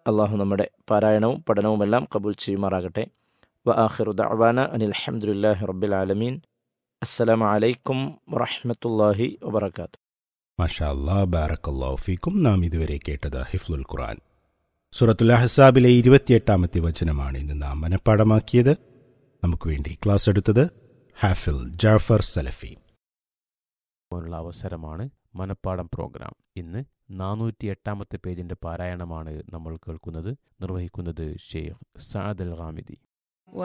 അള്ളാഹു നമ്മുടെ പാരായണവും പഠനവുമെല്ലാം കബൂൽ ചെയ്യുമാറാകട്ടെ വ ആഖിറു ദഅവാന അനിൽ അൽഹംദുലില്ലാഹി റബ്ബിൽ ആലമീൻ അസ്സലാമു അലൈക്കും വറഹ്മത്തുള്ളാഹി വബറകാതുഹു മാഷാ അല്ലാ ബാറക്കല്ലാഹു ഫീക്കും നാം ഇതുവരെ കേട്ടത് ഹിഫ്ലുൽ ഖുർആൻ സൂറത്തുൽ അഹ്സാബിലെ ഇരുപത്തിയെട്ടാമത്തെ വചനമാണ് ഇന്ന് നാം മനഃപ്പാടമാക്കിയത് നമുക്ക് വേണ്ടി ക്ലാസ് എടുത്തത് ഹാഫിൽ ജാഫർ സലഫി ഉള്ള അവസരമാണ് മനപ്പാടം പ്രോഗ്രാം ഇന്ന് നാനൂറ്റി എട്ടാമത്തെ പേജിന്റെ പാരായണമാണ് നമ്മൾ കേൾക്കുന്നത് നിർവഹിക്കുന്നത് ഷെയ്ഖ് സാദ് അൽ ഹാമിദി